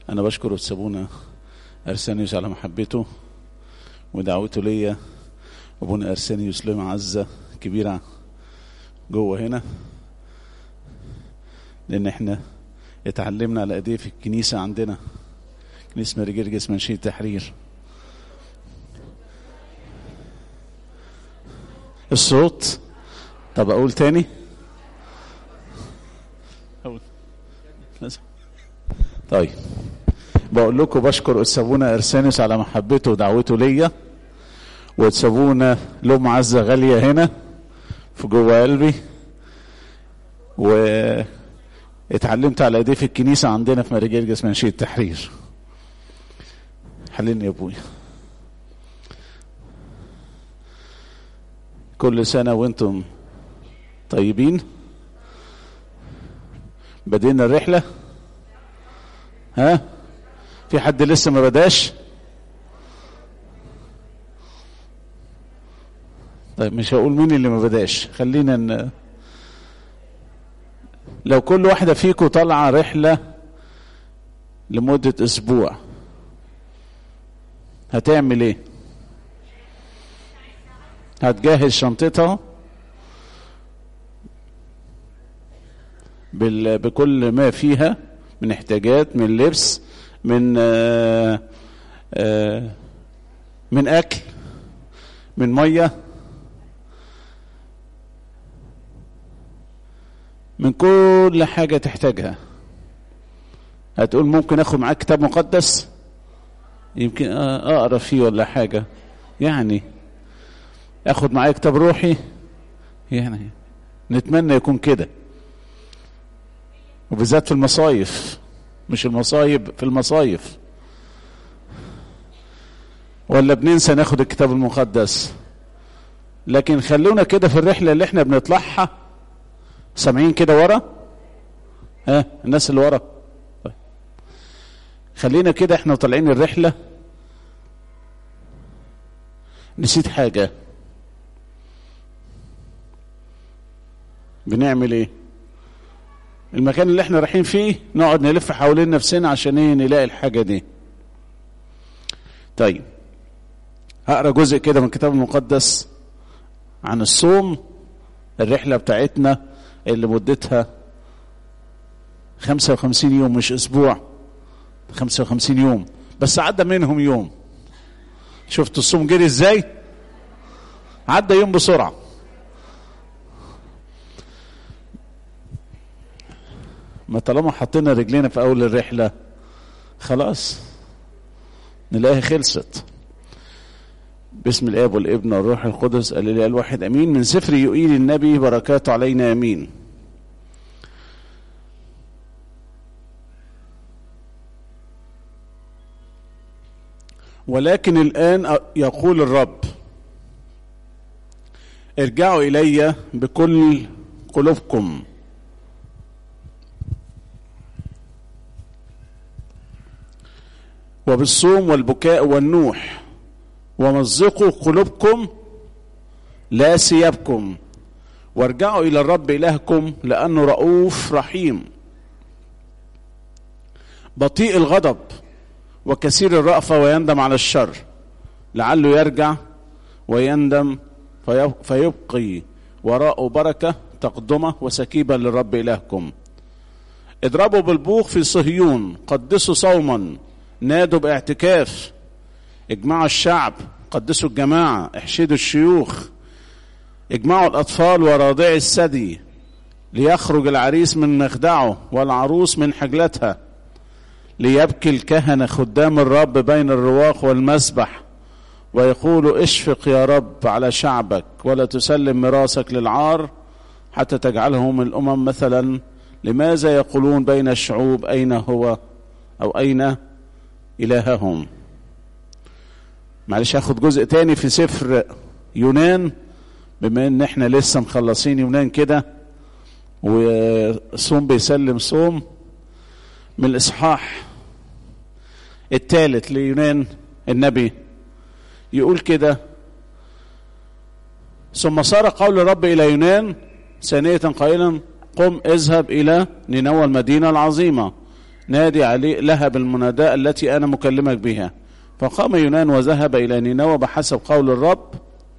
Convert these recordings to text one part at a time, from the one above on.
أنا بشكر أبونا أرسانيوس على محبته ودعوته ليا أبونا أرسانيوس له معزة كبيرة جوه هنا لأن احنا اتعلمنا على ايديه في الكنيسة عندنا كنيسة ماري جرجس منشية التحرير الصوت طب أقول تاني أقول لازم طيب بقول لكم بشكر أستاذنا إرسانيوس على محبته ودعوته ليا وتسابونا له معزة غالية هنا في جوه قلبي واتعلمت على ايديه في الكنيسة عندنا في ماري جرجس منشية التحرير حللني يا ابويا كل سنة وانتم طيبين بدينا الرحلة ها في حد لسه ما بداش طيب مش هقول مين اللي ما بداش خلينا ن... لو كل واحدة فيكم طالعة رحلة لمدة أسبوع هتعمل إيه؟ هتجهز شنطتها بال... بكل ما فيها من احتياجات من لبس من آآ آآ من أكل من ميه من كل حاجة تحتاجها هتقول ممكن اخد معاك كتاب مقدس يمكن اقرا فيه ولا حاجة يعني اخد معايا كتاب روحي يعني نتمنى يكون كده وبالذات في المصايف مش المصايب في المصايف ولا بننسى ناخد الكتاب المقدس لكن خلونا كده في الرحلة اللي احنا بنطلعها سامعين كده ورا ها الناس اللي ورا طيب. خلينا كده احنا طالعين الرحلة نسيت حاجة بنعمل ايه المكان اللي احنا رايحين فيه نقعد نلف حوالين نفسنا عشان ايه نلاقي الحاجة دي طيب هقرا جزء كده من الكتاب المقدس عن الصوم الرحلة بتاعتنا اللي مدتها 55 يوم مش اسبوع 55 يوم بس عدى منهم يوم شفت الصوم جري ازاي عدى يوم بسرعة ما طالما حطينا رجلينا في اول الرحلة خلاص نلاقيها خلصت باسم الاب والابن والروح القدس الاله الواحد امين من سفر يؤيل النبي بركاته علينا امين ولكن الان يقول الرب ارجعوا الي بكل قلوبكم وبالصوم والبكاء والنوح ومزقوا قلوبكم لا ثيابكم وارجعوا الى الرب الهكم لانه رؤوف رحيم بطيء الغضب وكثير الرأفة ويندم على الشر لعله يرجع ويندم فيبقي وراءه بركة تقدمة وسكيبة للرب إلهكم اضربوا بالبوق في صهيون قدسوا صوما نادوا باعتكاف اجمعوا الشعب قدسوا الجماعة احشدوا الشيوخ اجمعوا الأطفال وراضعي الثدي ليخرج العريس من مخدعه والعروس من حجلتها ليبكي الكهنة خدام الرب بين الرواق والمسبح ويقولوا اشفق يا رب على شعبك ولا تسلم ميراثك للعار حتى تجعلهم الأمم مثلا لماذا يقولون بين الشعوب أين هو أو أين إلههم معلش هاخد جزء تاني في سفر يونان بما ان احنا لسه مخلصين يونان كده وصوم بيسلم صوم من الاصحاح الثالث ليونان النبي يقول كده ثم صار قول الرب الى يونان ثانية قائلا قم اذهب الى نينوى المدينة العظيمة نادي عليه لها بالمناداة التي أنا مكلمك بها فقام يونان وذهب إلى نينوى بحسب قول الرب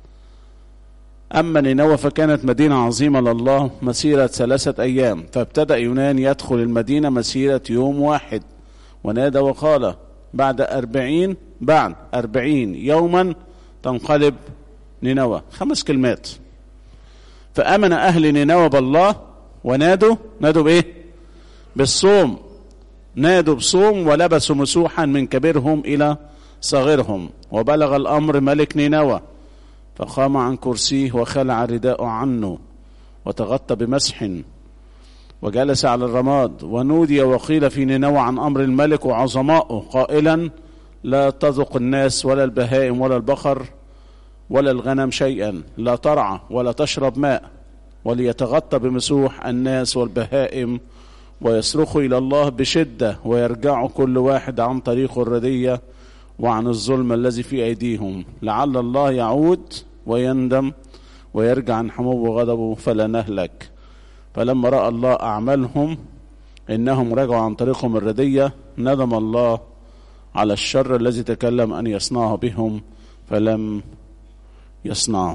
أما نينوى فكانت مدينة عظيمة لله مسيرة ثلاثة أيام فابتدأ يونان يدخل المدينة مسيرة يوم واحد ونادى وقال بعد أربعين بعد أربعين يوما تنقلب نينوى خمس كلمات فأمن أهل نينوى بالله ونادوا نادوا بإيه بالصوم نادوا بصوم ولبسوا مسوحا من كبيرهم إلى صغيرهم وبلغ الأمر ملك نينوى فقام عن كرسيه وخلع رداءه عنه وتغطى بمسح وجلس على الرماد ونودي وقيل في نينوى عن أمر الملك وعظمائه قائلا لا تذق الناس ولا البهائم ولا البقر ولا الغنم شيئا لا ترعى ولا تشرب ماء وليتغطى بمسوح الناس والبهائم ويصرخوا إلى الله بشدة ويرجعوا كل واحد عن طريقه الردية وعن الظلم الذي في أيديهم لعل الله يعود ويندم ويرجع عن حمو غضبه فلا نهلك فلما رأى الله أعمالهم إنهم رجعوا عن طريقهم الردية ندم الله على الشر الذي تكلم أن يصنعه بهم فلم يصنعه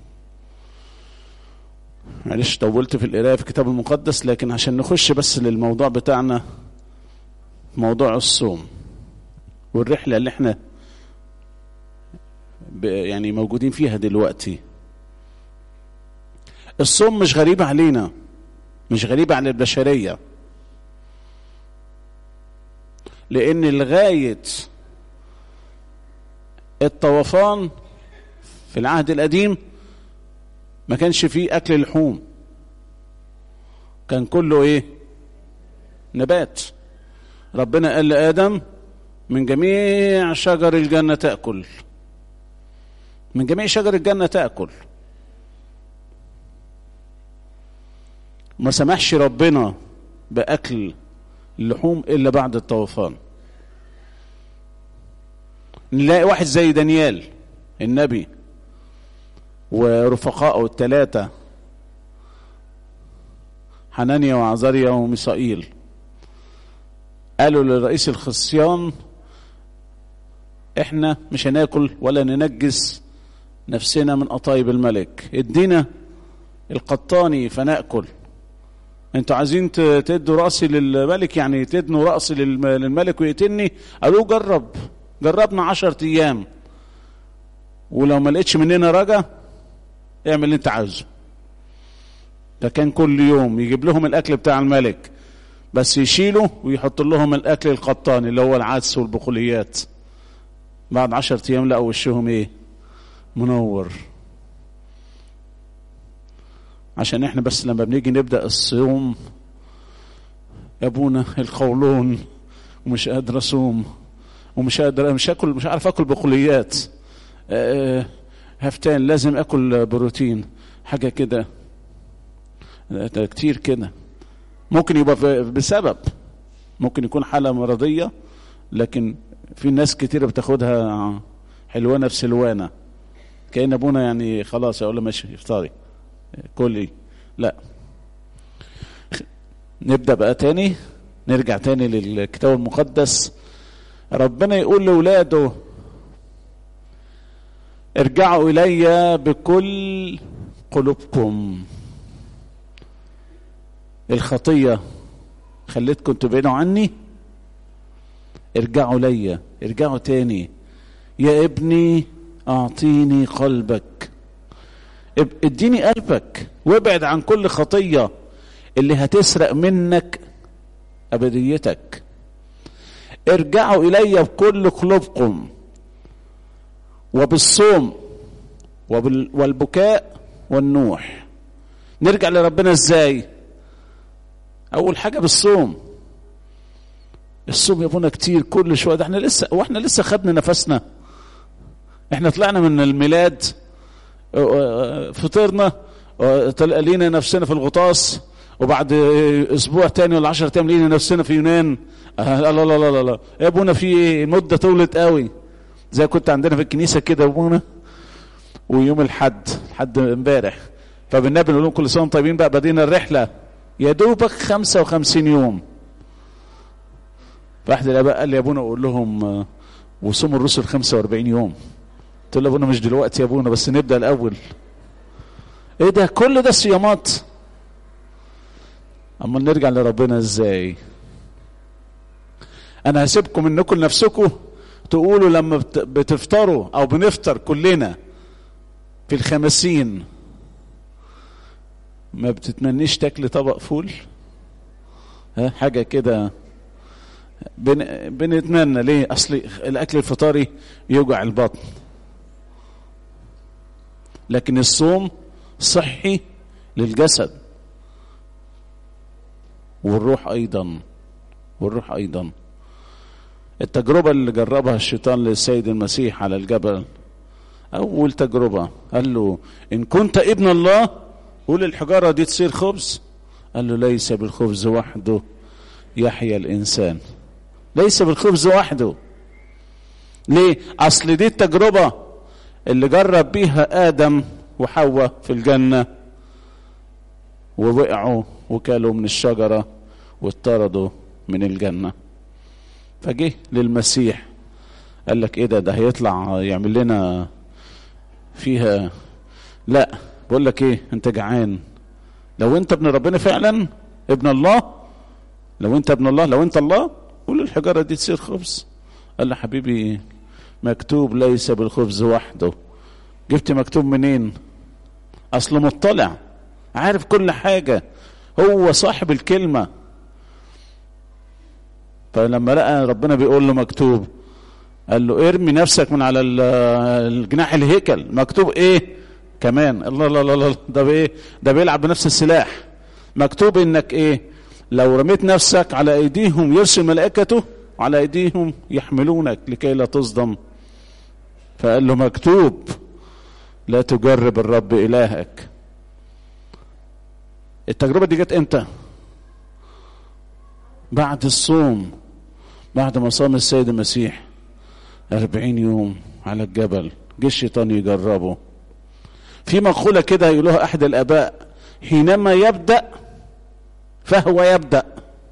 معلش طولت في القرايه في الكتاب المقدس لكن عشان نخش بس للموضوع بتاعنا موضوع الصوم والرحله اللي احنا يعني موجودين فيها دلوقتي الصوم مش غريب علينا مش غريب على البشريه لان لغايه الطوفان في العهد القديم ما كانش فيه اكل لحوم كان كله ايه نبات ربنا قال لادم من جميع شجر الجنه تاكل من جميع شجر الجنه تاكل ما سمحش ربنا باكل اللحوم الا بعد الطوفان نلاقي واحد زي دانيال النبي ورفقائه الثلاثة حنانيا وعزاريا وميسائيل قالوا لرئيس الخصيان احنا مش هناكل ولا ننجس نفسنا من قطايب الملك ادينا القطاني فناكل انتوا عايزين تدوا راسي للملك يعني تدنوا راسي للملك ويقتلني قالوا جرب جربنا عشرة ايام ولو ما لقيتش مننا رجا اعمل اللي انت عاوزه ده كان كل يوم يجيب لهم الاكل بتاع الملك بس يشيلوا ويحط لهم الاكل القطاني اللي هو العدس والبقوليات بعد عشرة ايام لقوا وشهم ايه منور عشان احنا بس لما بنيجي نبدا الصوم يا ابونا القولون ومش قادر اصوم ومش قادر مش اكل مش عارف اكل بقوليات أه هفتان لازم اكل بروتين حاجه كده كتير كده ممكن يبقى بسبب ممكن يكون حاله مرضيه لكن في ناس كتير بتاخدها حلوانه في سلوانه كان ابونا يعني خلاص اقول له ماشي افطاري كلي لا نبدا بقى تاني نرجع تاني للكتاب المقدس ربنا يقول لاولاده ارجعوا الي بكل قلوبكم الخطيه خليتكم تبعدوا عني ارجعوا ليا ارجعوا تاني يا ابني اعطيني قلبك اديني قلبك وابعد عن كل خطيه اللي هتسرق منك ابديتك ارجعوا الي بكل قلوبكم وبالصوم وبال والبكاء والنوح نرجع لربنا ازاي اول حاجه بالصوم الصوم يا ابونا كتير كل شويه ده احنا لسه واحنا لسه خدنا نفسنا احنا طلعنا من الميلاد فطرنا لقينا نفسنا في الغطاس وبعد اسبوع تاني ولا 10 ايام لقينا نفسنا في يونان لا لا لا لا لا يا ابونا في مده طولت قوي زي كنت عندنا في الكنيسه كده ابونا ويوم الحد حد امبارح فبالنبي نقول لهم كل سنه طيبين بقى بدينا الرحله يا دوبك 55 يوم فاحد الاباء قال لي يا ابونا اقول لهم آه، وصوم الرسل 45 يوم قلت له يا ابونا مش دلوقتي يا ابونا بس نبدا الاول ايه ده كل ده صيامات اما نرجع لربنا ازاي انا هسيبكم انكم لنفسكم تقولوا لما بت- بتفطروا او بنفطر كلنا في الخمسين ما بتتمنيش تاكلي طبق فول ها حاجه كده بن... بنتمنى ليه اصل الاكل الفطاري يوجع البطن لكن الصوم صحي للجسد والروح ايضا والروح ايضا التجربه اللي جربها الشيطان للسيد المسيح على الجبل اول تجربه قال له ان كنت ابن الله قول الحجاره دي تصير خبز قال له ليس بالخبز وحده يحيا الانسان ليس بالخبز وحده ليه اصل دي التجربه اللي جرب بيها ادم وحواء في الجنه ووقعوا وكلوا من الشجره واتطردوا من الجنه فجه للمسيح قال لك ايه ده ده هيطلع يعمل لنا فيها لا بقول لك ايه انت جعان لو انت ابن ربنا فعلا ابن الله لو انت ابن الله لو انت الله قول الحجاره دي تصير خبز قال له حبيبي مكتوب ليس بالخبز وحده جبت مكتوب منين اصله مطلع عارف كل حاجه هو صاحب الكلمه فلما لقى ربنا بيقول له مكتوب قال له ارمي نفسك من على ال- الجناح الهيكل مكتوب ايه كمان الله الله الله الله ده بايه ده بيلعب بنفس السلاح مكتوب انك ايه لو رميت نفسك على ايديهم يرسل ملائكته على ايديهم يحملونك لكي لا تصدم فقال له مكتوب لا تجرب الرب الهك التجربه دي جت امتى بعد الصوم بعد ما صام السيد المسيح أربعين يوم على الجبل جه الشيطان يجربه في مقولة كده يقولوها أحد الآباء حينما يبدأ فهو يبدأ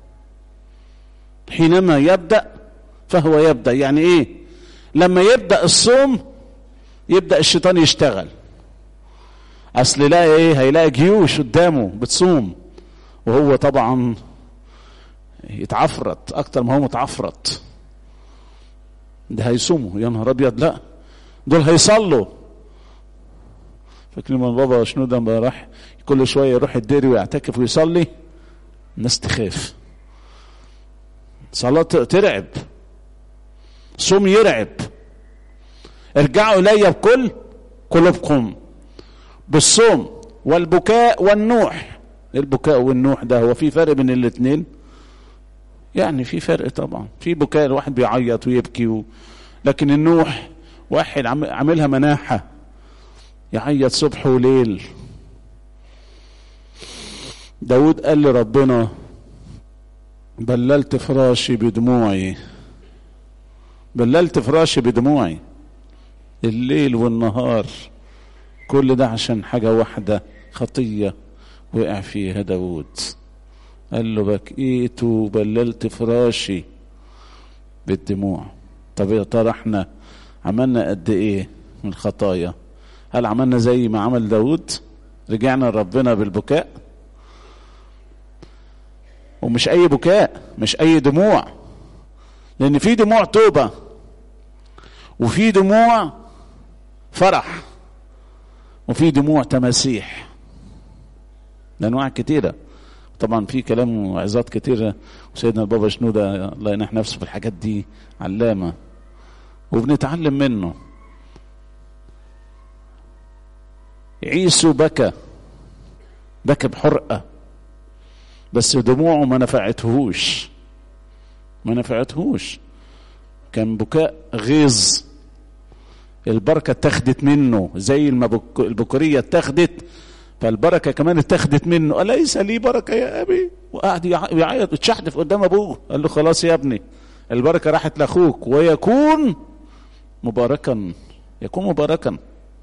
حينما يبدأ فهو يبدأ يعني إيه لما يبدأ الصوم يبدأ الشيطان يشتغل أصل لا إيه هيلاقي جيوش قدامه بتصوم وهو طبعا يتعفرت أكتر ما هو متعفرت ده هيصوموا يا نهار ابيض لا دول هيصلوا فاكرين من بابا شنودة لما راح كل شويه يروح الدير ويعتكف ويصلي الناس تخاف صلاة ترعب صوم يرعب ارجعوا الي بكل قلوبكم بالصوم والبكاء والنوح البكاء والنوح ده هو في فرق بين الاثنين يعني في فرق طبعا في بكاء الواحد بيعيط ويبكي و... لكن النوح واحد عم... عاملها مناحة يعيط صبح وليل داود قال لربنا بللت فراشي بدموعي بللت فراشي بدموعي الليل والنهار كل ده عشان حاجة واحدة خطية وقع فيها داود قال له بكيت وبللت فراشي بالدموع طب يا ترى احنا عملنا قد ايه من الخطايا هل عملنا زي ما عمل داود رجعنا لربنا بالبكاء ومش اي بكاء مش اي دموع لان في دموع توبة وفي دموع فرح وفي دموع تماسيح ده انواع كتيره طبعا في كلام وعظات كتيرة وسيدنا البابا شنودة الله ينح نفسه في الحاجات دي علامة وبنتعلم منه عيسو بكى بكى بحرقة بس دموعه ما نفعتهوش ما نفعتهوش كان بكاء غيظ البركة اتخذت منه زي المبك... البكورية اتخذت فالبركة كمان اتخذت منه أليس لي بركة يا أبي وقعد يعيط وتشحدف قدام أبوه قال له خلاص يا ابني البركة راحت لأخوك ويكون مباركا يكون مباركا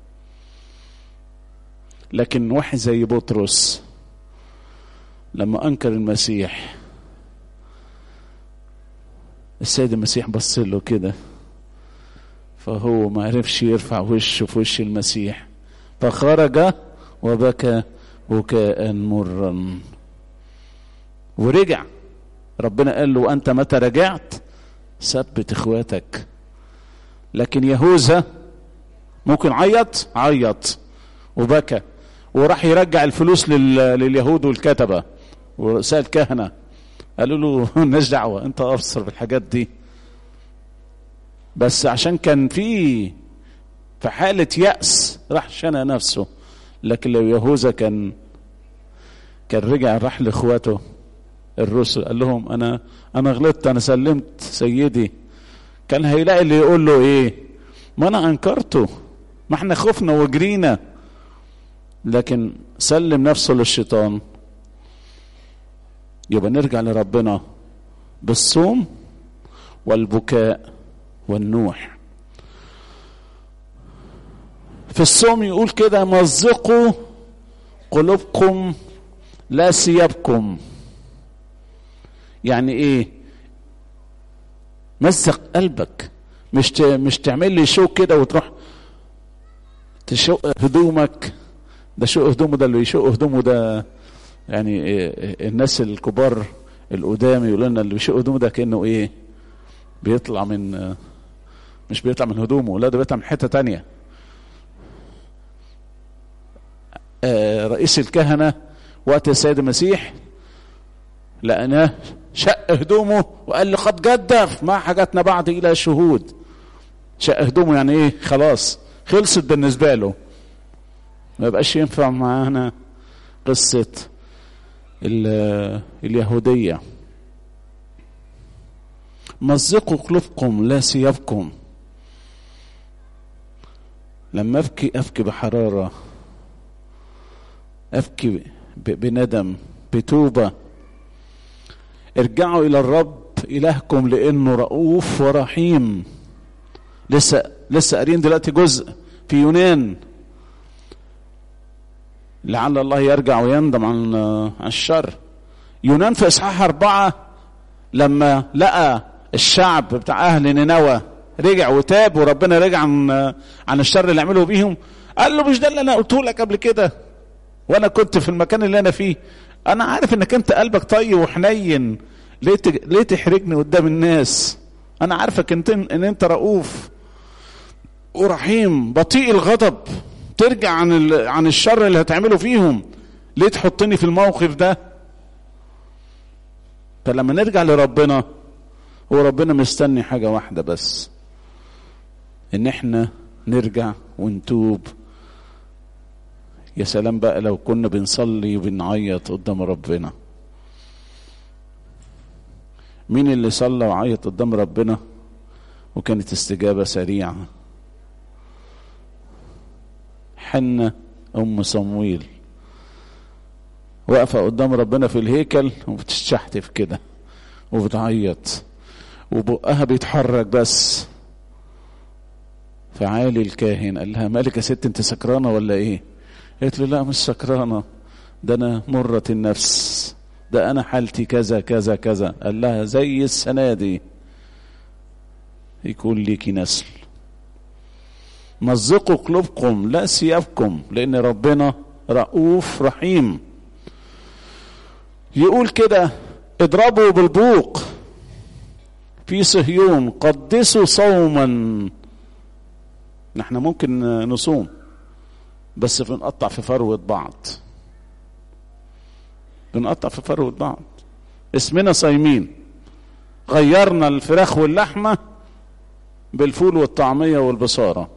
لكن واحد زي بطرس لما أنكر المسيح السيد المسيح بص له كده فهو ما عرفش يرفع وشه في وش المسيح فخرج وبكى بكاء مرا ورجع ربنا قال له أنت متى رجعت ثبت إخواتك لكن يهوذا ممكن عيط عيط وبكى وراح يرجع الفلوس لل... لليهود والكتبة ورؤساء الكهنة قالوا له مالناش دعوة أنت أبصر بالحاجات دي بس عشان كان في في حالة يأس راح شنى نفسه لكن لو يهوذا كان كان رجع راح لاخواته الرسل قال لهم انا انا غلطت انا سلمت سيدي كان هيلاقي اللي يقول له ايه ما انا انكرته ما احنا خفنا وجرينا لكن سلم نفسه للشيطان يبقى نرجع لربنا بالصوم والبكاء والنوح في الصوم يقول كده مزقوا قلوبكم لا ثيابكم يعني ايه مزق قلبك مش ت... مش تعمل لي شوك كده وتروح تشق هدومك ده شق هدومه ده اللي يشق هدومه ده يعني إيه الناس الكبار القدام يقولوا لنا اللي بيشق هدومه ده كانه ايه بيطلع من مش بيطلع من هدومه لا ده بيطلع من حته تانية آه رئيس الكهنه وقت السيد المسيح لقناه شق هدومه وقال لي قد جدف ما حاجاتنا بعد الى شهود شق هدومه يعني ايه خلاص خلصت بالنسبه له ما بقاش ينفع معانا قصه اليهوديه مزقوا قلوبكم لا ثيابكم لما ابكي ابكي بحراره ابكي بندم بتوبه ارجعوا الى الرب الهكم لانه رؤوف ورحيم لسه لسه قارين دلوقتي جزء في يونان لعل الله يرجع ويندم عن عن الشر يونان في اصحاح اربعه لما لقى الشعب بتاع اهل نينوى رجع وتاب وربنا رجع عن عن الشر اللي عمله بيهم قال له مش ده اللي انا قلته لك قبل كده وانا كنت في المكان اللي انا فيه انا عارف انك انت قلبك طيب وحنين ليه ليه تحرجني قدام الناس انا عارفك انت ان انت رؤوف ورحيم بطيء الغضب ترجع عن ال... عن الشر اللي هتعمله فيهم ليه تحطني في الموقف ده فلما نرجع لربنا هو ربنا مستني حاجة واحدة بس ان احنا نرجع ونتوب يا سلام بقى لو كنا بنصلي وبنعيط قدام ربنا مين اللي صلى وعيط قدام ربنا وكانت استجابة سريعة حنة أم صمويل واقفة قدام ربنا في الهيكل وبتشحتف كده وبتعيط وبقها بيتحرك بس فعالي الكاهن قال لها مالك يا ست انت سكرانة ولا ايه قالت له لا مش سكرانة ده انا مرة النفس ده انا حالتي كذا كذا كذا قال لها زي السنة دي يكون ليكي نسل مزقوا قلوبكم لا ثيابكم لان ربنا رؤوف رحيم يقول كده اضربوا بالبوق في صهيون قدسوا صوما نحن ممكن نصوم بس بنقطع في فروة بعض بنقطع في فروة بعض اسمنا صايمين غيرنا الفراخ واللحمة بالفول والطعمية والبصارة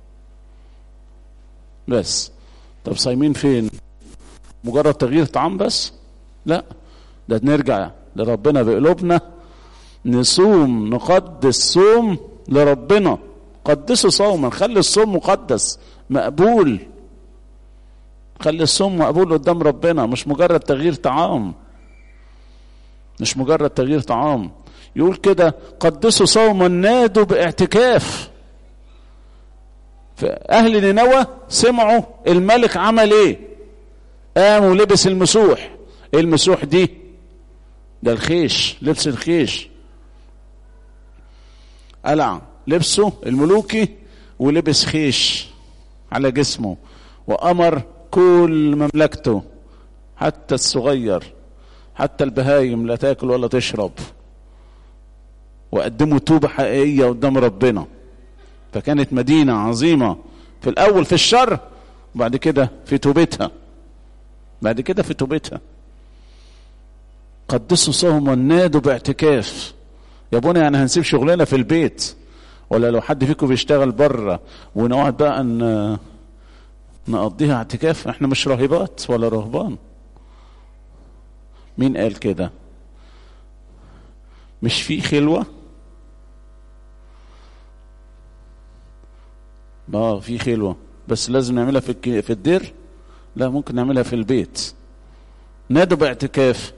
بس طب صايمين فين مجرد تغيير طعام بس لا ده نرجع لربنا بقلوبنا نصوم نقدس صوم لربنا قدسوا صوما خلي الصوم مقدس مقبول خلي الصوم مقبول قدام ربنا مش مجرد تغيير طعام مش مجرد تغيير طعام يقول كده قدسوا صوما نادوا باعتكاف فأهل نينوى سمعوا الملك عمل ايه قام ولبس المسوح ايه المسوح دي ده الخيش لبس الخيش قلع لبسه الملوكي ولبس خيش على جسمه وأمر كل مملكته حتى الصغير حتى البهايم لا تاكل ولا تشرب وقدموا توبة حقيقية قدام ربنا فكانت مدينة عظيمة في الأول في الشر وبعد كده في توبتها بعد كده في توبتها قدسوا صوما نادوا باعتكاف يا ابونا يعني هنسيب شغلنا في البيت ولا لو حد فيكم بيشتغل بره ونقعد بقى ان نقضيها اعتكاف احنا مش راهبات ولا رهبان مين قال كده مش في خلوة اه في خلوة بس لازم نعملها في الك- في الدير لا ممكن نعملها في البيت نادوا باعتكاف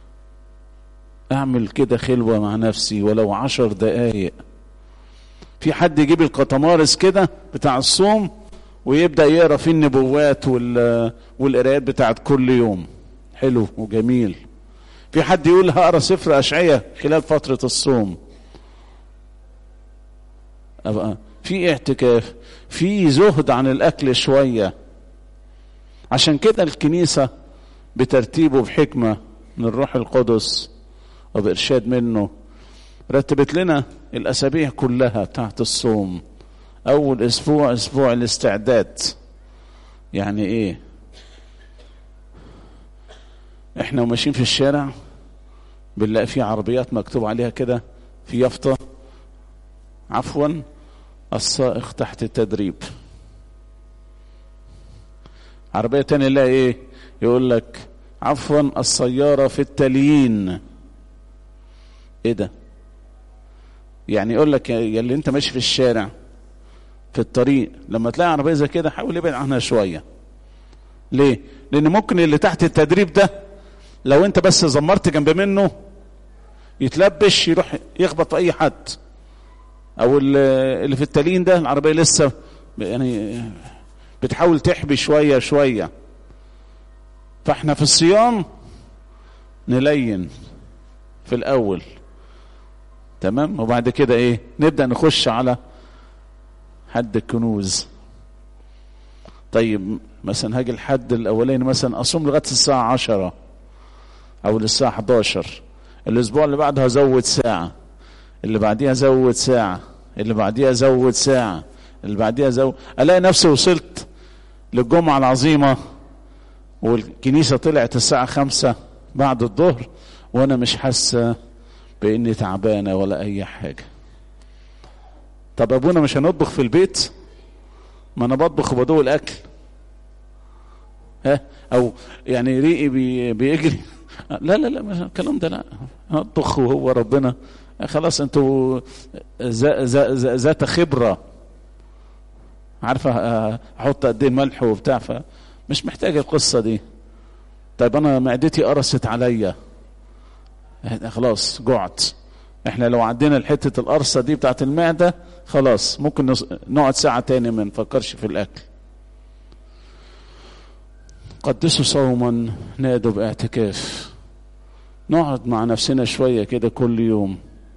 اعمل كده خلوة مع نفسي ولو عشر دقايق في حد يجيب القطمارس كده بتاع الصوم ويبدأ يقرا فيه النبوات وال والقراءات بتاعت كل يوم حلو وجميل في حد يقول هقرا سفر اشعياء خلال فترة الصوم أبقى في اعتكاف في زهد عن الاكل شوية عشان كده الكنيسة بترتيبه بحكمة من الروح القدس وبإرشاد منه رتبت لنا الأسابيع كلها تحت الصوم أول أسبوع أسبوع الاستعداد يعني إيه إحنا وماشيين في الشارع بنلاقي في عربيات مكتوب عليها كده في يافطة عفوا السائق تحت التدريب عربية تانية نلاقي ايه يقول لك عفوا السيارة في التليين ايه ده يعني يقول لك يا اللي انت ماشي في الشارع في الطريق لما تلاقي عربية زي كده حاول ابعد عنها شوية ليه لان ممكن اللي تحت التدريب ده لو انت بس زمرت جنب منه يتلبش يروح يخبط في اي حد او اللي اللي في التلين ده العربية لسه يعني بتحاول تحبي شوية شوية فاحنا في الصيام نلين في الاول تمام وبعد كده ايه نبدأ نخش على حد الكنوز طيب مثلا هاجي الحد الاولاني مثلا اصوم لغايه الساعه عشرة او للساعه 11 الاسبوع اللي بعده هزود ساعه اللي بعديها زود ساعه اللي بعديها زود ساعه اللي بعديها زود الاقي نفسي وصلت للجمعه العظيمه والكنيسه طلعت الساعه خمسة بعد الظهر وانا مش حاسه باني تعبانه ولا اي حاجه طب ابونا مش هنطبخ في البيت ما انا بطبخ وبدوق الاكل ها او يعني ريقي بي بيجري لا لا لا مش الكلام ده لا اطبخ وهو ربنا خلاص انتوا ذا- ذا- ذا- ذات خبره عارفه آه، احط قد ايه ملح وبتاع فمش محتاج القصه دي طيب انا معدتي قرصت عليا خلاص جعت احنا لو عدينا لحته القرصه دي بتاعت المعده خلاص ممكن نص- نقعد ساعه تاني ما نفكرش في الاكل قدسوا صوما نادوا باعتكاف نقعد مع نفسنا شويه كده كل يوم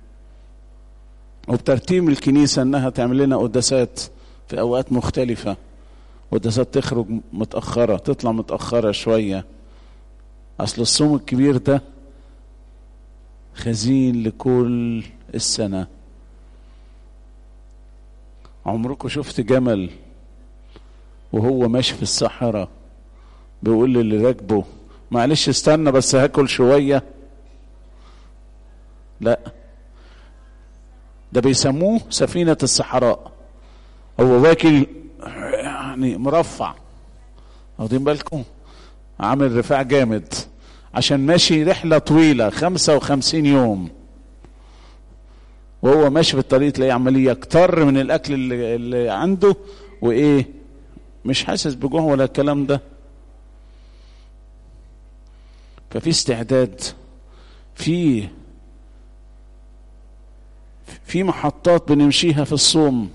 وبترتيب الكنيسه انها تعمل لنا قداسات في اوقات مختلفه قداسات تخرج متاخره تطلع متاخره شويه اصل الصوم الكبير ده خزين لكل السنة عمركم شفت جمل وهو ماشي في الصحراء بيقول للي راكبه معلش استنى بس هاكل شوية لا ده بيسموه سفينة الصحراء هو واكل يعني مرفع واخدين بالكم عامل رفاع جامد عشان ماشي رحلة طويلة خمسة وخمسين يوم وهو ماشي في الطريق تلاقيه عمال يكتر من الأكل اللي, اللي عنده وإيه مش حاسس بجوع ولا الكلام ده ففي استعداد في في محطات بنمشيها في الصوم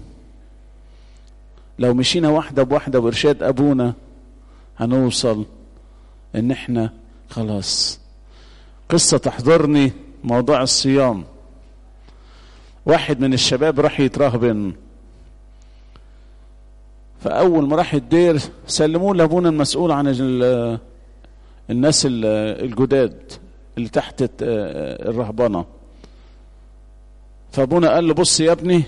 لو مشينا واحدة بواحدة بإرشاد أبونا هنوصل إن إحنا خلاص قصة تحضرني موضوع الصيام واحد من الشباب راح يترهبن فاول ما راح الدير سلموه لابونا المسؤول عن ال- الناس ال- الجداد اللي تحت الت- الرهبنه فابونا قال له بص يا ابني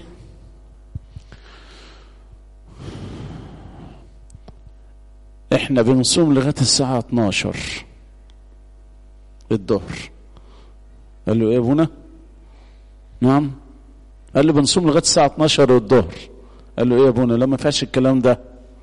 احنا بنصوم لغايه الساعه 12 الظهر قال له ايه يا ابونا نعم قال له بنصوم لغايه الساعه 12 الظهر قال له ايه يا ابونا لا ما فيهاش الكلام ده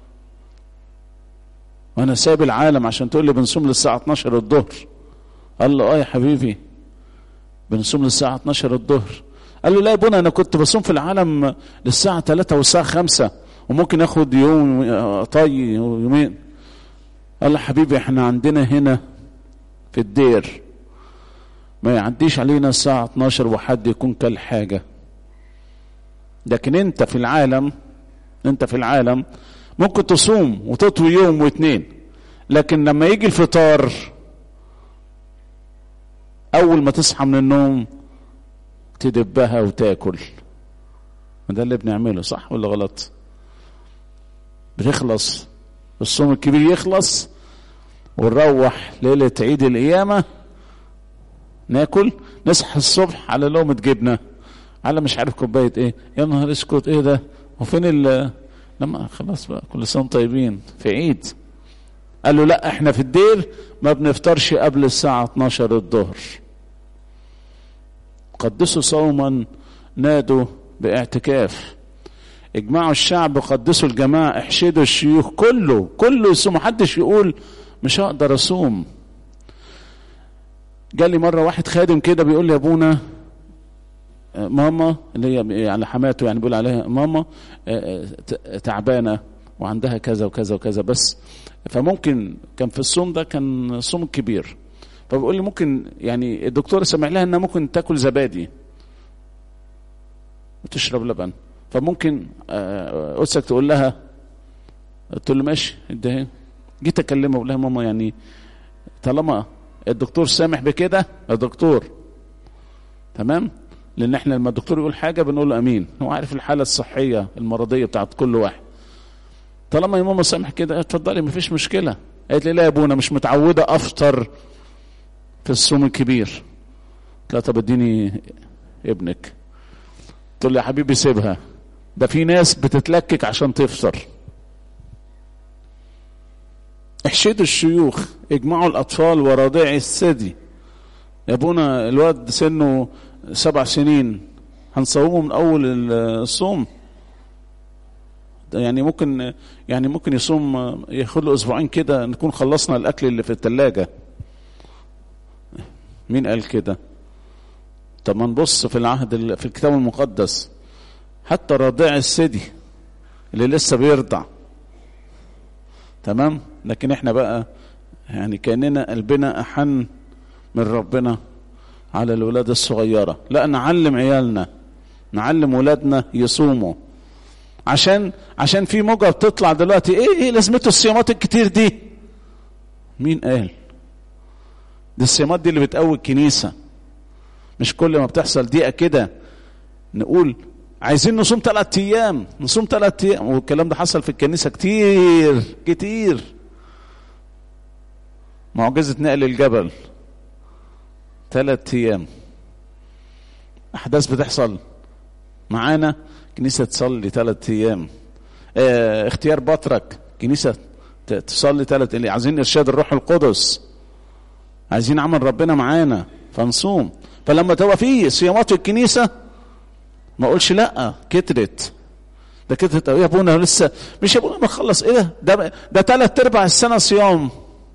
وانا سايب العالم عشان تقول لي بنصوم للساعه 12 الظهر قال له اه يا حبيبي بنصوم للساعه 12 الظهر قال له لا يا ابونا انا كنت بصوم في العالم للساعه 3 والساعه 5 وممكن اخد يوم آه، طي يومين قال له حبيبي احنا عندنا هنا في الدير ما يعديش علينا الساعة 12 وحد يكون كل حاجة لكن انت في العالم انت في العالم ممكن تصوم وتطوي يوم واتنين لكن لما يجي الفطار اول ما تصحى من النوم تدبها وتاكل ما ده اللي بنعمله صح ولا غلط بتخلص الصوم الكبير يخلص ونروح ليلة عيد القيامة ناكل نصحى الصبح على لقمة جبنة على مش عارف كوباية ايه يا نهار اسكت ايه ده وفين ال لما خلاص بقى كل سنة وانتم طيبين في عيد قال له لا احنا في الدير ما بنفطرش قبل الساعة 12 الظهر قدسوا صوما نادوا باعتكاف اجمعوا الشعب قدسوا الجماعة احشدوا الشيوخ كله كله يصوم محدش يقول مش هقدر اصوم جالي مرة واحد خادم كده بيقول لي يا ابونا آه، ماما اللي هي يعني حماته يعني بيقول عليها ماما آه، آه، تعبانة وعندها كذا وكذا وكذا بس فممكن كان في الصوم ده كان صوم كبير فبيقول لي ممكن يعني الدكتور سمع لها انها ممكن تاكل زبادي وتشرب لبن فممكن آه، قدسك تقول لها قلت له ماشي اديها جيت اكلمها اقول لها ماما يعني طالما الدكتور سامح بكده يا دكتور تمام لان احنا لما الدكتور يقول حاجه بنقول له امين هو عارف الحاله الصحيه المرضيه بتاعت كل واحد طالما يا ماما سامح كده اتفضلي مفيش مشكله قالت لي لا يا ابونا مش متعوده افطر في الصوم الكبير قلت لها طب اديني ابنك تقول لي يا حبيبي سيبها ده في ناس بتتلكك عشان تفطر احشدوا الشيوخ اجمعوا الاطفال ورضيع الثدي يا ابونا الواد سنه سبع سنين هنصومه من اول الصوم ده يعني ممكن يعني ممكن يصوم ياخد له اسبوعين كده نكون خلصنا الاكل اللي في الثلاجه مين قال كده طب ما نبص في العهد ال- في الكتاب المقدس حتى رضيع الثدي اللي لسه بيرضع تمام لكن احنا بقى يعني كاننا قلبنا احن من ربنا على الولاد الصغيره لا نعلم عيالنا نعلم ولادنا يصوموا عشان عشان في موجه بتطلع دلوقتي ايه ايه لازمته الصيامات الكتير دي مين قال دي الصيامات دي اللي بتقوي الكنيسه مش كل ما بتحصل دقيقه كده نقول عايزين نصوم ثلاث ايام نصوم ثلاث ايام والكلام ده حصل في الكنيسه كتير كتير معجزه نقل الجبل ثلاث ايام احداث بتحصل معانا كنيسه تصلي ثلاث ايام اه اختيار بطرك كنيسه ت- تصلي ثلاث اللي عايزين ارشاد الروح القدس عايزين عمل ربنا معانا فنصوم فلما تبقى في صيامات في الكنيسه ما اقولش لا كترت ده كترت قوي يا ابونا لسه مش يا ابونا ما خلص ايه ده ده ده ثلاث ارباع السنه صيام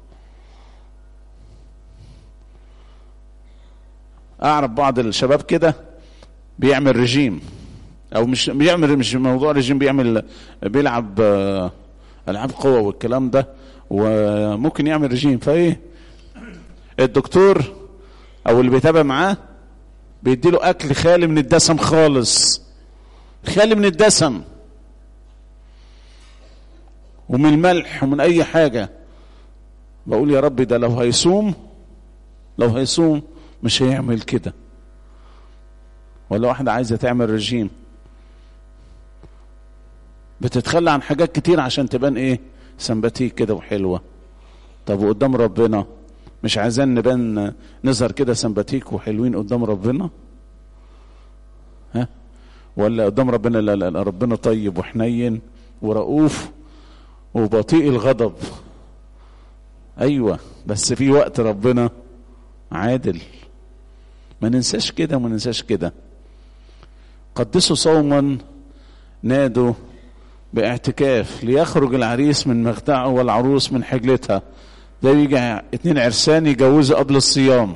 اعرف بعض الشباب كده بيعمل رجيم او مش بيعمل مش موضوع رجيم بيعمل بيلعب آه، العاب قوه والكلام ده وممكن يعمل رجيم فايه الدكتور او اللي بيتابع معاه بيديله اكل خالي من الدسم خالص خالي من الدسم ومن الملح ومن اي حاجه بقول يا رب ده لو هيصوم لو هيصوم مش هيعمل كده ولا واحدة عايزة تعمل رجيم بتتخلى عن حاجات كتير عشان تبان ايه سمباتيك كده وحلوة طب وقدام ربنا مش عايزين نبان نظهر كده سمباتيك وحلوين قدام ربنا ها ولا قدام ربنا لا لا, لا ربنا طيب وحنين ورؤوف وبطيء الغضب ايوه بس في وقت ربنا عادل ما ننساش كده وما ننساش كده قدسوا صوما نادوا باعتكاف ليخرج العريس من مخدعه والعروس من حجلتها ده يجي اتنين عرسان يجوزوا قبل الصيام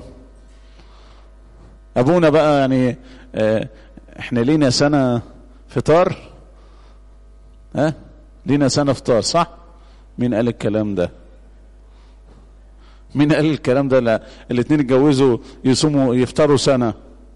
ابونا بقى يعني اه احنا لينا سنة فطار ها لينا سنة فطار صح مين قال الكلام ده مين قال الكلام ده لا الاتنين اتجوزوا يصوموا يفطروا سنة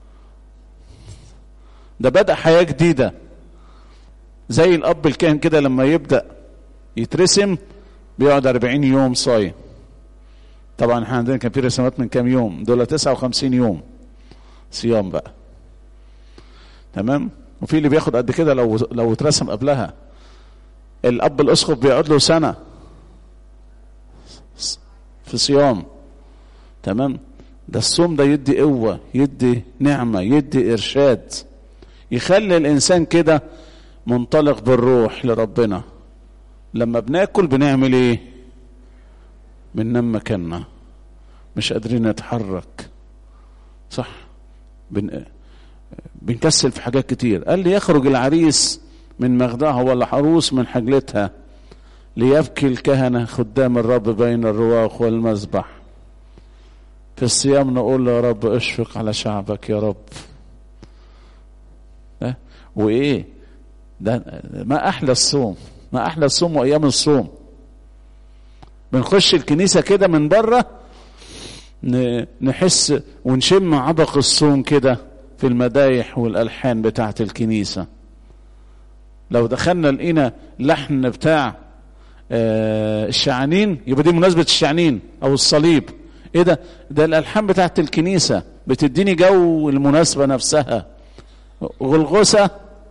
ده بدأ حياة جديدة زي الأب الكاهن كده لما يبدأ يترسم بيقعد 40 يوم صايم طبعا احنا عندنا كان في رسومات من كام يوم دول 59 يوم صيام بقى تمام وفي اللي بياخد قد كده لو لو اترسم قبلها الاب الاسقف بيقعد له سنه في صيام تمام ده الصوم ده يدي قوه يدي نعمه يدي ارشاد يخلي الانسان كده منطلق بالروح لربنا لما بناكل بنعمل ايه بننام مكاننا مش قادرين نتحرك صح بن... بنكسل في حاجات كتير قال لي يخرج العريس من مخدعها والعروس من حجلتها ليبكي الكهنة خدام الرب بين الرواق والمذبح في الصيام نقول يا رب اشفق على شعبك يا رب أه؟ وايه ده ما احلى الصوم ما احلى الصوم وايام الصوم بنخش الكنيسه كده من بره نحس ونشم عبق الصوم كده في المدايح والالحان بتاعه الكنيسه لو دخلنا لقينا لحن بتاع آه الشعانين يبقى دي مناسبه الشعانين او الصليب ايه ده ده الالحان بتاعه الكنيسه بتديني جو المناسبه نفسها غلغسه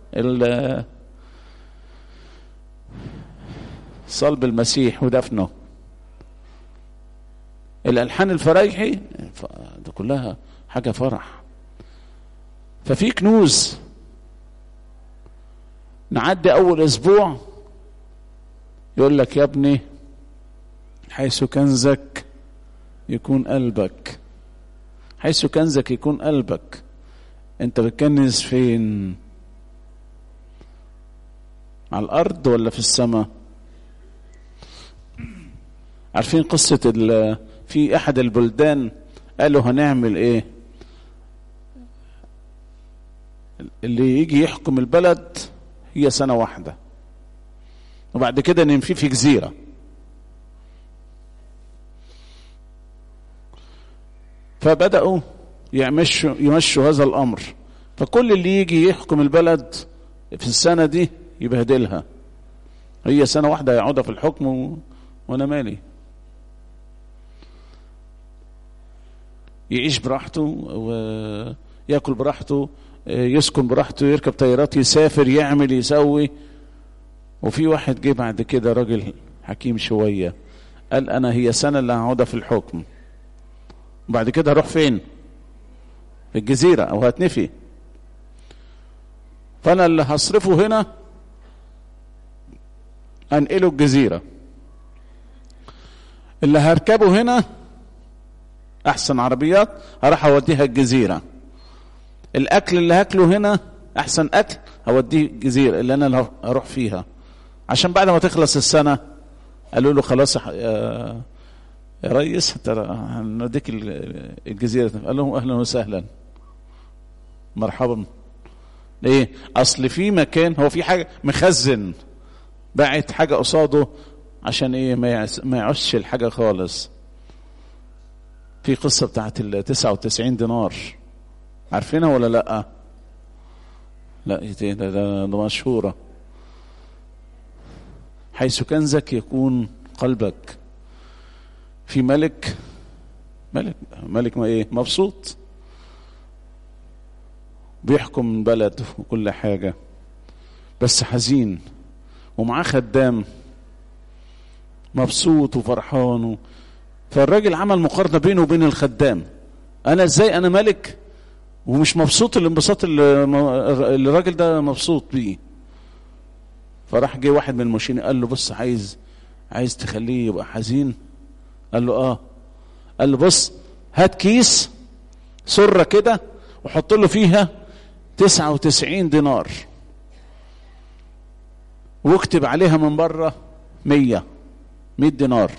صلب المسيح ودفنه الالحان الفرايحي ده كلها حاجه فرح ففي كنوز نعدي اول اسبوع يقول لك يا ابني حيث كنزك يكون قلبك حيث كنزك يكون قلبك انت بتكنز فين على الارض ولا في السماء عارفين قصة في احد البلدان قالوا هنعمل ايه اللي يجي يحكم البلد هي سنة واحدة وبعد كده ننفيه في جزيرة فبدأوا يمشوا يمشوا هذا الأمر فكل اللي يجي يحكم البلد في السنة دي يبهدلها هي سنة واحدة يقعدها في الحكم و... وأنا مالي يعيش براحته وياكل براحته يسكن براحته يركب طيارات يسافر يعمل يسوي وفي واحد جه بعد كده راجل حكيم شويه قال انا هي سنه اللي هقعدها في الحكم وبعد كده هروح فين في الجزيره او هتنفي فانا اللي هصرفه هنا انقله الجزيره اللي هركبه هنا احسن عربيات هروح اوديها الجزيره الاكل اللي هاكله هنا احسن اكل هوديه الجزيره اللي انا هروح فيها عشان بعد ما تخلص السنه قالوا له خلاص يا يا ريس ترى هنوديك الجزيره قال لهم اهلا وسهلا مرحبا ليه اصل في مكان هو في حاجه مخزن باعت حاجه قصاده عشان ايه ما يعوزش الحاجه خالص في قصه بتاعت ال 99 دينار عارفينها ولا لا لا ده, ده, ده مشهوره حيث كنزك يكون قلبك في ملك ملك ملك ما ايه مبسوط بيحكم من بلد وكل حاجة بس حزين ومعاه خدام مبسوط وفرحان و... فالراجل عمل مقارنة بينه وبين الخدام أنا إزاي أنا ملك ومش مبسوط الانبساط اللي اللي الراجل ده مبسوط بيه فراح جه واحد من المشين قال له بص عايز عايز تخليه يبقى حزين قال له اه قال له بص هات كيس سرة كده وحط له فيها تسعة وتسعين دينار واكتب عليها من بره مية مية دينار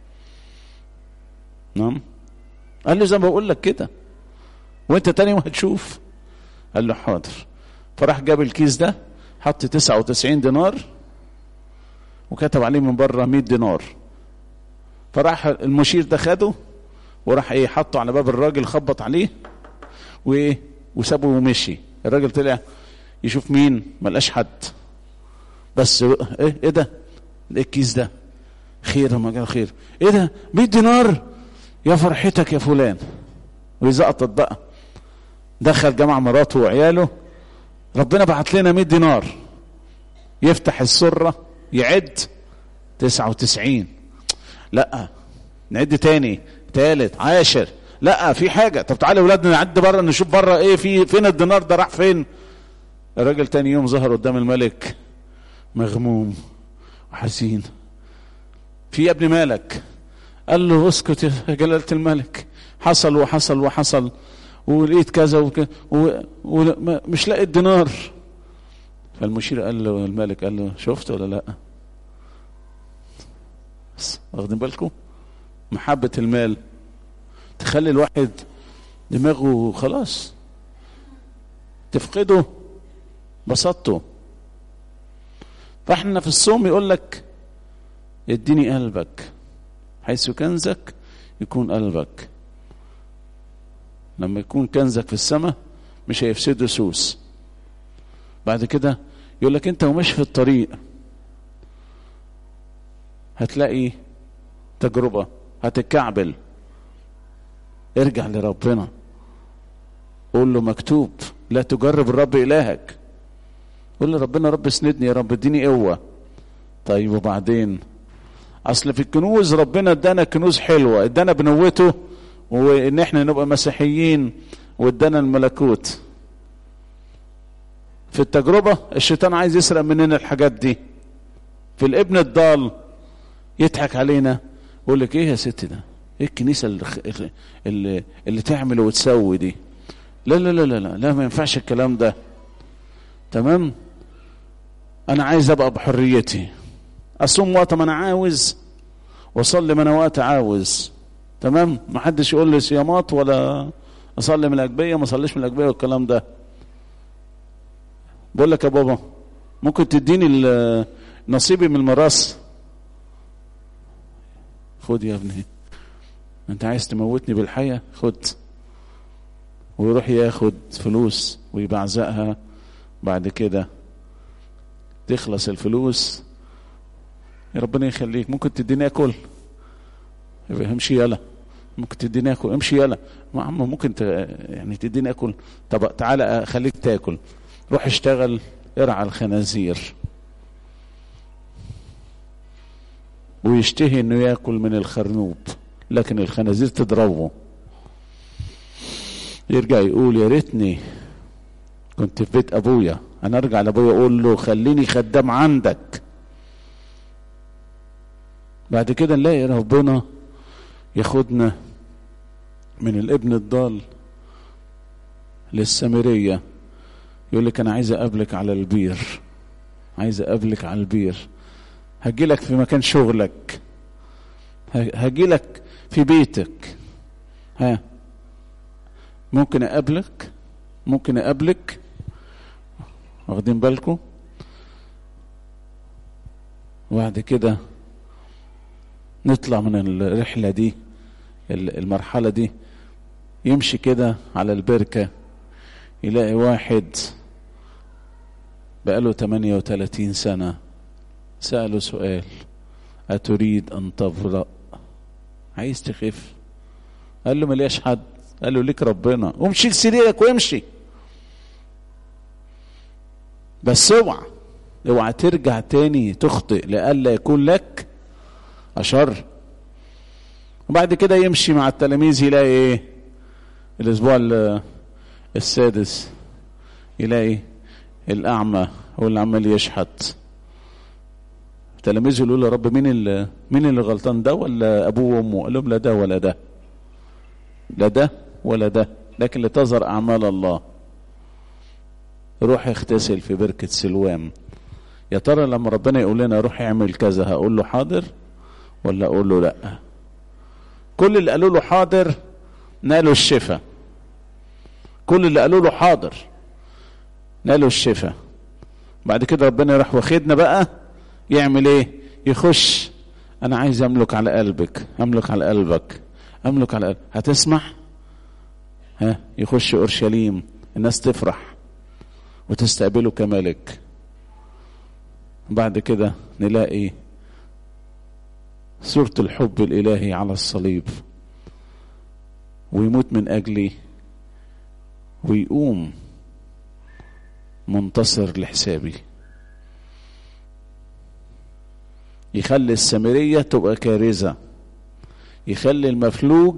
نعم قال له زي ما بقول لك كده وانت تاني ما هتشوف قال له حاضر فراح جاب الكيس ده حط 99 دينار وكتب عليه من بره 100 دينار فراح المشير ده خده وراح ايه حطه على باب الراجل خبط عليه وايه وسابه ومشي الراجل طلع يشوف مين ما لقاش حد بس ايه ايه ده ايه الكيس ده خير ما قال خير ايه ده 100 دينار يا فرحتك يا فلان ويزقطط بقى دخل جمع مراته وعياله ربنا بعت لنا 100 دينار يفتح السرة يعد 99 لا نعد تاني تالت عاشر لا في حاجة طب تعالى ولادنا نعد بره نشوف بره ايه في فين الدينار ده راح فين الراجل تاني يوم ظهر قدام الملك مغموم وحزين في يا ابني مالك قال له اسكت يا جلالة الملك حصل وحصل وحصل ولقيت كذا وكذا ومش لاقي الدينار فالمشير قال له الملك قال له شفت ولا لا بس واخدين بالكم محبة المال تخلي الواحد دماغه خلاص تفقده بسطته فاحنا في الصوم يقول لك اديني قلبك حيث كنزك يكون قلبك لما يكون كنزك في السماء مش هيفسده سوس بعد كده يقول لك انت وماشي في الطريق هتلاقي تجربة هتتكعبل ارجع لربنا قول له مكتوب لا تجرب الرب إلهك قول له ربنا رب اسندني يا رب اديني قوة طيب وبعدين اصل في الكنوز ربنا ادانا كنوز حلوة ادانا بنوته وان احنا نبقى مسيحيين وادانا الملكوت في التجربة الشيطان عايز يسرق مننا الحاجات دي في الابن الضال يضحك علينا يقول لك ايه يا ست ده ايه الكنيسة اللي, اللي, اللي تعمل وتسوي دي لا لا لا لا لا, لا ما ينفعش الكلام ده تمام انا عايز ابقى بحريتي اصوم وقت ما انا عاوز واصلي ما انا وقت عاوز تمام ما حدش يقول لي صيامات ولا اصلي من الاجبيه ما اصليش من الاجبيه والكلام ده بقول لك يا بابا ممكن تديني نصيبي من الميراث خد يا ابني انت عايز تموتني بالحياه خد ويروح ياخد فلوس ويبعزقها بعد كده تخلص الفلوس يا ربنا يخليك ممكن تديني اكل يبقى امشي يلا ممكن تديني اكل امشي يلا ما عم ممكن ت... يعني تديني اكل طب تعالى اخليك تاكل روح اشتغل ارعى الخنازير ويشتهي انه ياكل من الخرنوب لكن الخنازير تضربه يرجع يقول يا ريتني كنت في بيت ابويا انا ارجع لابويا اقول له خليني خدام عندك بعد كده نلاقي ربنا ياخدنا من الابن الضال للسامرية يقول لك انا عايز اقابلك على البير عايز اقابلك على البير هجي لك في مكان شغلك هجي لك في بيتك ها ممكن اقابلك ممكن اقابلك واخدين بالكم وبعد كده نطلع من الرحلة دي المرحلة دي يمشي كده على البركة يلاقي واحد بقاله 38 سنة سأله سؤال أتريد أن تبرأ عايز تخف قال له ملياش حد قال له ليك ربنا قوم شيل سريرك وامشي بس اوعى اوعى ترجع تاني تخطئ لئلا يكون لك اشر وبعد كده يمشي مع التلاميذ يلاقي ايه الاسبوع السادس يلاقي الاعمى هو اللي عمال يشحت تلاميذه يقولوا له يا رب مين اللي مين اللي غلطان ده ولا ابوه وامه قال لهم لا ده ولا ده لا ده ولا ده لكن لتظهر اعمال الله روح اغتسل في بركة سلوام يا ترى لما ربنا يقول لنا روح اعمل كذا هقول له حاضر ولا اقول له لا كل اللي قالوا له حاضر نالوا الشفاء كل اللي قالوا له حاضر نالوا الشفاء بعد كده ربنا يروح واخدنا بقى يعمل ايه يخش انا عايز املك على قلبك املك على قلبك املك على قلبك هتسمح ها يخش اورشليم الناس تفرح وتستقبله كملك بعد كده نلاقي صورة الحب الإلهي على الصليب ويموت من أجلي ويقوم منتصر لحسابي يخلي السامرية تبقى كارثة يخلي المفلوج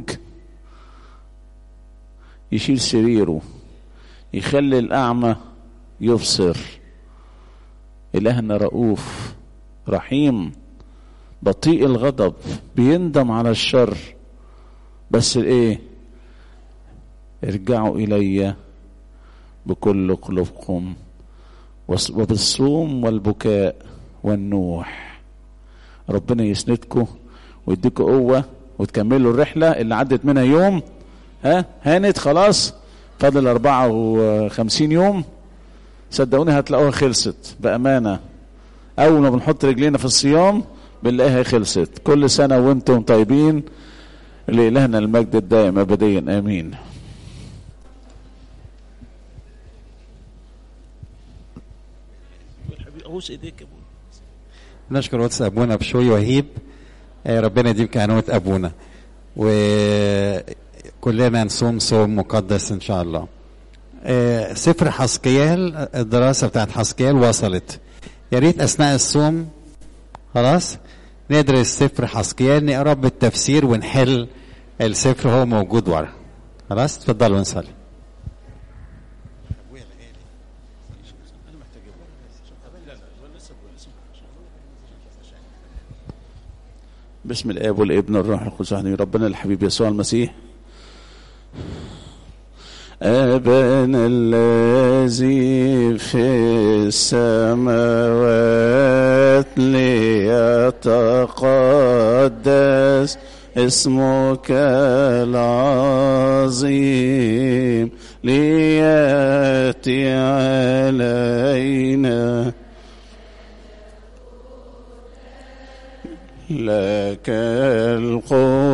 يشيل سريره يخلي الأعمى يبصر إلهنا رؤوف رحيم بطيء الغضب بيندم على الشر بس الايه ارجعوا الي بكل قلوبكم وبالصوم والبكاء والنوح ربنا يسندكم ويديكم قوة وتكملوا الرحلة اللي عدت منها يوم ها هانت خلاص فاضل أربعة وخمسين يوم صدقوني هتلاقوها خلصت بأمانة أول ما بنحط رجلينا في الصيام بنلاقيها خلصت كل سنة وانتم طيبين لإلهنا المجد الدائم أبديا آمين نشكر قدس ابونا بشوي وهيب ربنا يديم كهنوت ابونا وكلنا نصوم صوم مقدس ان شاء الله سفر حسقيال الدراسه بتاعت حسقيال وصلت يا ريت اثناء الصوم خلاص ندرس سفر حسقيال نقرا بالتفسير ونحل السفر هو موجود ورا خلاص اتفضلوا نصلي باسم الاب والابن والروح القدس ربنا الحبيب يسوع المسيح أبانا الذي في السماوات ليتقدس اسمك العظيم لياتي علينا لك القوة